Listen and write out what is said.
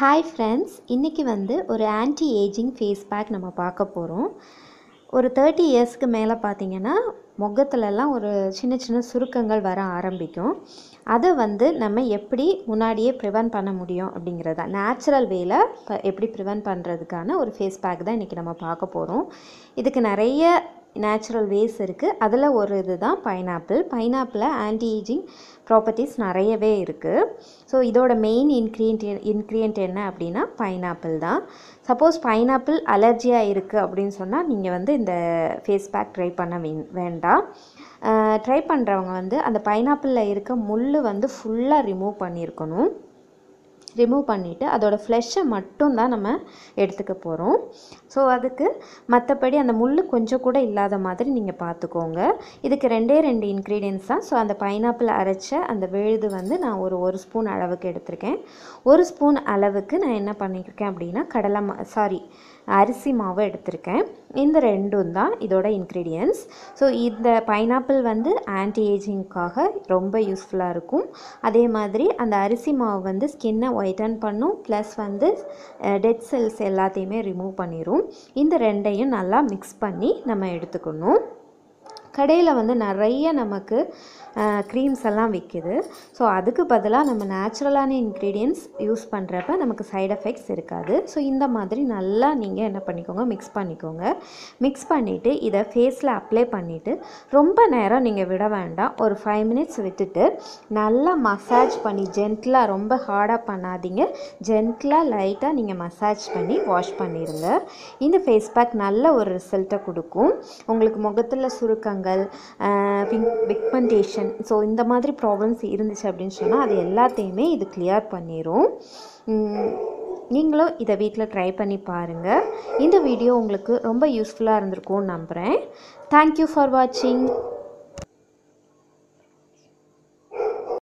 hi friends இன்றைக்கி வந்து ஒரு ஆன்டி ஏஜிங் ஃபேஸ் பேக் நம்ம பார்க்க போகிறோம் ஒரு தேர்ட்டி இயர்ஸ்க்கு மேலே பார்த்தீங்கன்னா முகத்துலலாம் ஒரு சின்ன சின்ன சுருக்கங்கள் வர ஆரம்பிக்கும் அதை வந்து நம்ம எப்படி முன்னாடியே ப்ரிவென்ட் பண்ண முடியும் அப்படிங்கிறதா நேச்சுரல் வேல எப்படி ப்ரிவென்ட் பண்ணுறதுக்கான ஒரு ஃபேஸ் பேக் தான் இன்றைக்கி நம்ம பார்க்க போகிறோம் இதுக்கு நிறைய நேச்சுரல் வேஸ் இருக்குது அதில் ஒரு இது தான் பைனாப்பிள் பைனாப்பிளில் ஆன்டி ஏஜிங் ப்ராப்பர்ட்டிஸ் நிறையவே இருக்குது ஸோ இதோட மெயின் இன்க்ரீடியன் இன்க்ரீடியன்ட் என்ன அப்படின்னா பைனாப்பிள் தான் சப்போஸ் பைனாப்பிள் அலர்ஜியாக இருக்குது அப்படின்னு சொன்னால் நீங்கள் வந்து இந்த ஃபேஸ் பேக் ட்ரை பண்ண வே வேண்டாம் ட்ரை பண்ணுறவங்க வந்து அந்த பைனாப்பிளில் இருக்க முள் வந்து ஃபுல்லாக ரிமூவ் பண்ணியிருக்கணும் ரிமூவ் பண்ணிவிட்டு அதோட ஃப்ளெஷ்ஷை மட்டும் தான் நம்ம எடுத்துக்க போகிறோம் ஸோ அதுக்கு மற்றபடி அந்த முள் கொஞ்சம் கூட இல்லாத மாதிரி நீங்கள் பார்த்துக்கோங்க இதுக்கு ரெண்டே ரெண்டு இன்க்ரீடியன்ஸ் தான் ஸோ அந்த பைனாப்பிள் அரைச்ச அந்த விழுது வந்து நான் ஒரு ஒரு ஸ்பூன் அளவுக்கு எடுத்திருக்கேன் ஒரு ஸ்பூன் அளவுக்கு நான் என்ன பண்ணியிருக்கேன் அப்படின்னா கடலை மா சாரி அரிசி மாவு எடுத்திருக்கேன் இந்த ரெண்டும் தான் இதோட இன்க்ரீடியன்ஸ் ஸோ இந்த பைனாப்பிள் வந்து ஆன்டி ஏஜிங்க்காக ரொம்ப யூஸ்ஃபுல்லாக இருக்கும் அதே மாதிரி அந்த அரிசி மாவு வந்து ஸ்கின்னை ஒயிட்டன் பண்ணும் ப்ளஸ் வந்து டெட் செல்ஸ் எல்லாத்தையுமே ரிமூவ் பண்ணிடும் இந்த ரெண்டையும் நல்லா மிக்ஸ் பண்ணி நம்ம எடுத்துக்கணும் கடையில் வந்து நிறைய நமக்கு க்ரீம்ஸ் எல்லாம் விற்கிது ஸோ அதுக்கு பதிலாக நம்ம நேச்சுரலான இன்க்ரீடியன்ஸ் யூஸ் பண்ணுறப்ப நமக்கு சைட் எஃபெக்ட்ஸ் இருக்காது ஸோ இந்த மாதிரி நல்லா நீங்கள் என்ன பண்ணிக்கோங்க மிக்ஸ் பண்ணிக்கோங்க மிக்ஸ் பண்ணிவிட்டு இதை ஃபேஸில் அப்ளை பண்ணிவிட்டு ரொம்ப நேரம் நீங்கள் விட வேண்டாம் ஒரு ஃபைவ் மினிட்ஸ் விட்டுட்டு நல்லா மசாஜ் பண்ணி ஜென்டிலாக ரொம்ப ஹார்டாக பண்ணாதீங்க ஜென்டிலாக லைட்டாக நீங்கள் மசாஜ் பண்ணி வாஷ் பண்ணிடுங்க இந்த ஃபேஸ் பேக் நல்ல ஒரு ரிசல்ட்டை கொடுக்கும் உங்களுக்கு முகத்தில் சுருக்கங்கள் பிங்க் பிக்மெண்டேஷன் ஸோ இந்த மாதிரி ப்ராப்ளம்ஸ் இருந்துச்சு அப்படின்னு சொன்னால் அது எல்லாத்தையுமே இது கிளியர் பண்ணிடும் நீங்களும் இதை வீட்டில் ட்ரை பண்ணி பாருங்கள் இந்த வீடியோ உங்களுக்கு ரொம்ப யூஸ்ஃபுல்லாக இருந்திருக்கும்னு நம்புகிறேன் தேங்க்யூ ஃபார் வாட்சிங்